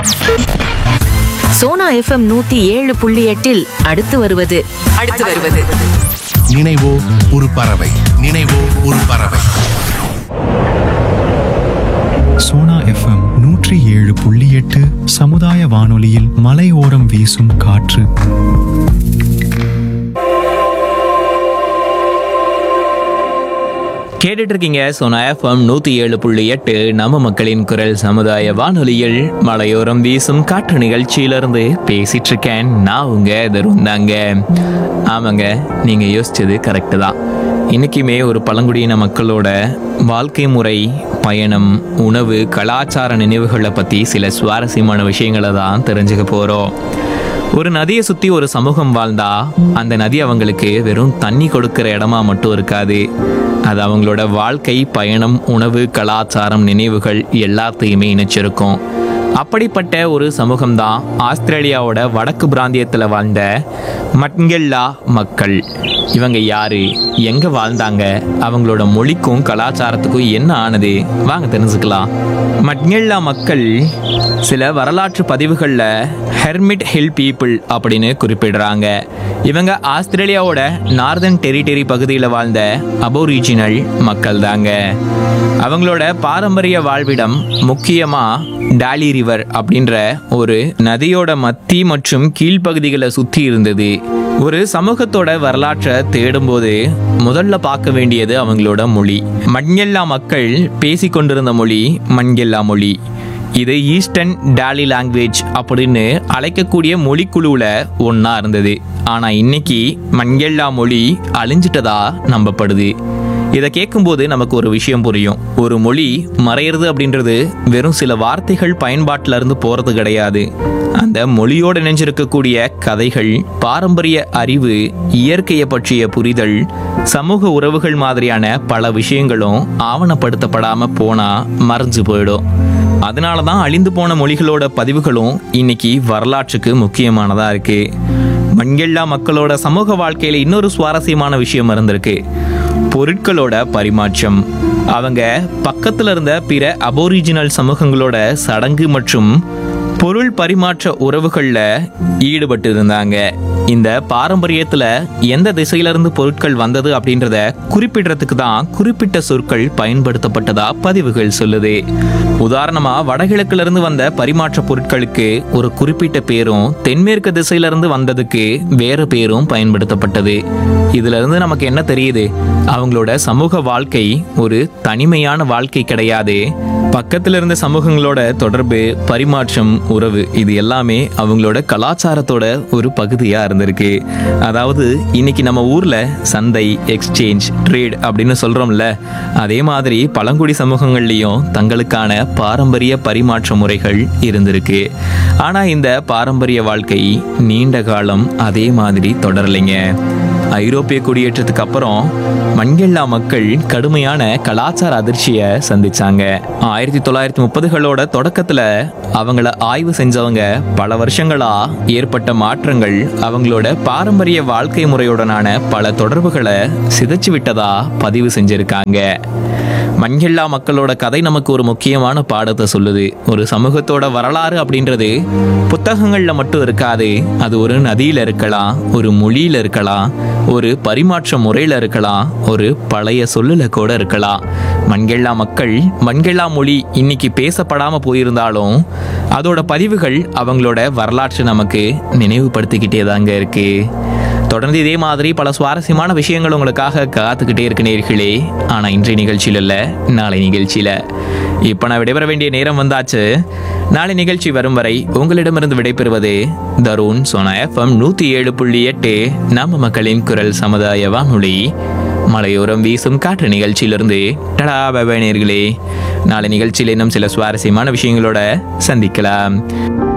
Sona FM நூத்தி ஏழு புள்ளி எட்டில் அடுத்து வருவது அடுத்து வருவது நினைவோ ஒரு பறவை நினைவோ ஒரு பறவை சோனா எஃப்எம் நூற்றி ஏழு புள்ளி எட்டு சமுதாய வானொலியில் மலையோரம் வீசும் காற்று கேட்டுட்டு இருக்கீங்க சோனா எஃப்எம் நூத்தி ஏழு புள்ளி எட்டு நம்ம மக்களின் குரல் சமுதாய வானொலியில் மலையோரம் வீசும் காற்று நிகழ்ச்சியிலிருந்து பேசிட்டு இருக்கேன் நான் உங்க தருண் தாங்க ஆமாங்க நீங்க யோசிச்சது கரெக்டு தான் இன்னைக்குமே ஒரு பழங்குடியின மக்களோட வாழ்க்கை முறை பயணம் உணவு கலாச்சார நினைவுகளை பத்தி சில சுவாரஸ்யமான விஷயங்களை தான் தெரிஞ்சுக்க போறோம் ஒரு நதியை சுத்தி ஒரு சமூகம் வாழ்ந்தா அந்த நதி அவங்களுக்கு வெறும் தண்ணி கொடுக்கிற இடமா மட்டும் இருக்காது அது அவங்களோட வாழ்க்கை பயணம் உணவு கலாச்சாரம் நினைவுகள் எல்லாத்தையுமே இணைச்சிருக்கும் அப்படிப்பட்ட ஒரு சமூகம்தான் ஆஸ்திரேலியாவோட வடக்கு பிராந்தியத்தில் வாழ்ந்த மட்கெல்லா மக்கள் இவங்க யாரு எங்க வாழ்ந்தாங்க அவங்களோட மொழிக்கும் கலாச்சாரத்துக்கும் என்ன ஆனது வாங்க தெரிஞ்சுக்கலாம் மட்கெல்லா மக்கள் சில வரலாற்று பதிவுகளில் ஹெர்மிட் ஹில் பீப்புள் அப்படின்னு குறிப்பிடுறாங்க இவங்க ஆஸ்திரேலியாவோட நார்தன் டெரிட்டரி பகுதியில் வாழ்ந்த அபோரிஜினல் மக்கள் தாங்க அவங்களோட பாரம்பரிய வாழ்விடம் முக்கியமா டாலி ரிவர் அப்படின்ற ஒரு நதியோட மத்தி மற்றும் கீழ்ப்பகுதிகளை சுற்றி இருந்தது ஒரு சமூகத்தோட வரலாற்றை தேடும்போது முதல்ல பார்க்க வேண்டியது அவங்களோட மொழி மண்கெல்லா மக்கள் பேசிக்கொண்டிருந்த மொழி மண்கெல்லா மொழி இது ஈஸ்டர்ன் டாலி லாங்குவேஜ் அப்படின்னு அழைக்கக்கூடிய மொழிக்குழுவில் ஒன்றா இருந்தது ஆனால் இன்னைக்கு மண்கெல்லா மொழி அழிஞ்சிட்டதா நம்பப்படுது இதை கேட்கும்போது நமக்கு ஒரு விஷயம் புரியும் ஒரு மொழி மறையிறது அப்படின்றது வெறும் சில வார்த்தைகள் பயன்பாட்டில் இருந்து போகிறது கிடையாது அந்த மொழியோடு இணைஞ்சிருக்கக்கூடிய கதைகள் பாரம்பரிய அறிவு இயற்கையை பற்றிய புரிதல் சமூக உறவுகள் மாதிரியான பல விஷயங்களும் ஆவணப்படுத்தப்படாம போனா மறைஞ்சு போயிடும் அதனால தான் அழிந்து போன மொழிகளோட பதிவுகளும் இன்னைக்கு வரலாற்றுக்கு முக்கியமானதா இருக்கு மண்கெல்லா மக்களோட சமூக வாழ்க்கையில இன்னொரு சுவாரஸ்யமான விஷயம் இருந்திருக்கு பொருட்களோட பரிமாற்றம் அவங்க பக்கத்துல இருந்த பிற அபோரிஜினல் சமூகங்களோட சடங்கு மற்றும் பொருள் பரிமாற்ற உறவுகளில் ஈடுபட்டு இருந்தாங்க இந்த பாரம்பரியத்தில் எந்த திசையிலிருந்து பொருட்கள் வந்தது அப்படின்றத குறிப்பிடுறதுக்கு தான் குறிப்பிட்ட சொற்கள் பயன்படுத்தப்பட்டதா பதிவுகள் சொல்லுது உதாரணமா வடகிழக்குல இருந்து வந்த பரிமாற்ற பொருட்களுக்கு ஒரு குறிப்பிட்ட பேரும் தென்மேற்கு திசையில இருந்து வந்ததுக்கு வேற பேரும் பயன்படுத்தப்பட்டது இதுல இருந்து நமக்கு என்ன தெரியுது அவங்களோட சமூக வாழ்க்கை ஒரு தனிமையான வாழ்க்கை கிடையாது பக்கத்துல இருந்த சமூகங்களோட தொடர்பு பரிமாற்றம் உறவு இது எல்லாமே அவங்களோட கலாச்சாரத்தோட ஒரு பகுதியா இருந்திருக்கு அதாவது இன்னைக்கு நம்ம ஊர்ல சந்தை எக்ஸ்சேஞ்ச் ட்ரேட் அப்படின்னு சொல்றோம்ல அதே மாதிரி பழங்குடி சமூகங்கள்லயும் தங்களுக்கான பாரம்பரிய பரிமாற்ற முறைகள் இருந்திருக்கு ஆனா இந்த பாரம்பரிய வாழ்க்கை நீண்ட காலம் அதே மாதிரி தொடரலைங்க ஐரோப்பிய குடியேற்றத்துக்கு அப்புறம் மண்கெல்லா மக்கள் கடுமையான கலாச்சார அதிர்ச்சியை சந்திச்சாங்க ஆயிரத்தி தொள்ளாயிரத்தி முப்பதுகளோட தொடக்கத்துல அவங்கள ஆய்வு செஞ்சவங்க பல வருஷங்களா ஏற்பட்ட மாற்றங்கள் அவங்களோட பாரம்பரிய வாழ்க்கை முறையுடனான பல தொடர்புகளை சிதைச்சு விட்டதா பதிவு செஞ்சிருக்காங்க மண்கெல்லா மக்களோட கதை நமக்கு ஒரு முக்கியமான பாடத்தை சொல்லுது ஒரு சமூகத்தோட வரலாறு அப்படின்றது புத்தகங்கள்ல மட்டும் இருக்காது அது ஒரு நதியில இருக்கலாம் ஒரு மொழியில இருக்கலாம் ஒரு பரிமாற்ற முறையில இருக்கலாம் ஒரு பழைய சொல்லுல கூட இருக்கலாம் மண்கெல்லா மக்கள் மண்கெல்லா மொழி இன்னைக்கு பேசப்படாம போயிருந்தாலும் அதோட பதிவுகள் அவங்களோட வரலாற்று நமக்கு நினைவுபடுத்திக்கிட்டே தாங்க இருக்கு தொடர்ந்து இதே மாதிரி பல சுவாரஸ்யமான விஷயங்கள் உங்களுக்காக காத்துக்கிட்டே இருக்கு நேர்களே ஆனா இன்றைய நிகழ்ச்சியில் இல்ல நாளை நிகழ்ச்சியில இப்ப நான் விடைபெற வேண்டிய நேரம் வந்தாச்சு நாளை நிகழ்ச்சி வரும் வரை உங்களிடமிருந்து விடைபெறுவது தருண் சோனா எஃப்எம் நூத்தி ஏழு புள்ளி எட்டு நம்ம மக்களின் குரல் சமுதாய வானொலி மலையோரம் வீசும் காற்று நிகழ்ச்சியிலிருந்து டடா பபாய் நேர்களே நாளை நிகழ்ச்சியில் இன்னும் சில சுவாரஸ்யமான விஷயங்களோட சந்திக்கலாம்